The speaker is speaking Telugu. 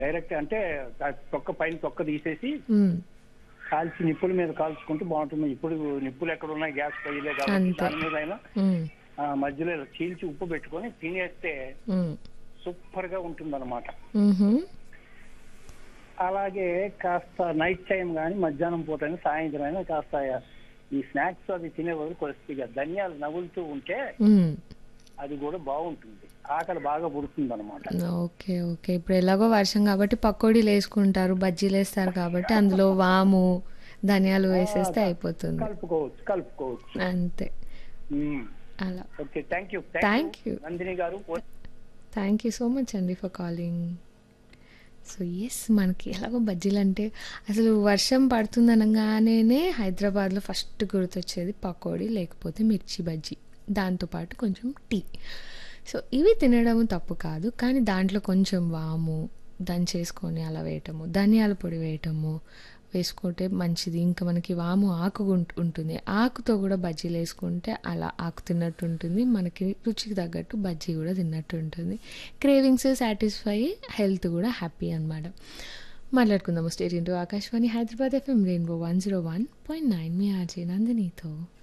డైరెక్ట్ అంటే ఆ తొక్క పైన తొక్క తీసేసి మ్మ్. కాల్చి నిప్పుల మీద కాల్చుకుంటే బాగుంటుంది ఇప్పుడు నిప్పులు ఎక్కడ ఉన్నాయి గ్యాస్ పొయ్యిలే కాబట్టి అంతే. దాని మీద అయినా మ్మ్. ఆ, మధ్యలో ఇలా చీల్చి ఉప్పు పెట్టుకొని తినేస్తే మ్మ్. సూపర్ గా ఉంటుంది అనమాట మ్మ్హ. అలాగే కాస్త నైట్ టైం కానీ మధ్యాహ్నం పూట అయినా సాయంత్రం అయినా కాస్త ఈ స్నాక్స్ అది తినే బదులు కొద్దిగా ధనియాలు నవ్వులుతూ ఉంటే మ్మ్. అది కూడా బాగుంటుంది ఆకలి బాగా పుడుతుంది అనమాట ఓకే ఓకే ఇప్పుడు ఎలాగో వర్షం కాబట్టి పకోడీలు వేసుకుంటారు బజ్జీలు వేస్తారు కాబట్టి అందులో వాము ధనియాలు వేసేస్తే అయిపోతుంది కలుపుకోవచ్చు కలుపుకోవచ్చు అంతే మ్మ్. అలా okay thank you Thank you. Nandini గారు థ్యాంక్ యూ సో మచ్ అండి ఫర్ కాలింగ్ సో ఎస్ మనకి ఎలాగో బజ్జీలు అంటే అసలు వర్షం పడుతుందనగానే హైదరాబాద్లో ఫస్ట్ గుర్తొచ్చేది పకోడీ లేకపోతే మిర్చి బజ్జీ దాంతోపాటు కొంచెం టీ సో ఇవి తినడం తప్పు కాదు కానీ దాంట్లో కొంచెం వాము దంచేసుకొని అలా వేయటము ధనియాల పొడి వేయటము వేసుకుంటే మంచిది ఇంకా మనకి వాము ఆకు ఉం- ఉంటుంది ఆకుతో కూడా బజ్జీలు వేసుకుంటే అలా ఆకు తిన్నట్టు ఉంటుంది మనకి రుచికి తగ్గట్టు బజ్జీ కూడా తిన్నట్టు ఉంటుంది క్రేవింగ్స్ సాటిస్ఫై హెల్త్ కూడా హ్యాపీ అనమాట మాట్లాడుకుందాము stay tuned into Akashvani Hyderabad FM Rainbow one zero one point nine మీ ఆర్జే నందినితో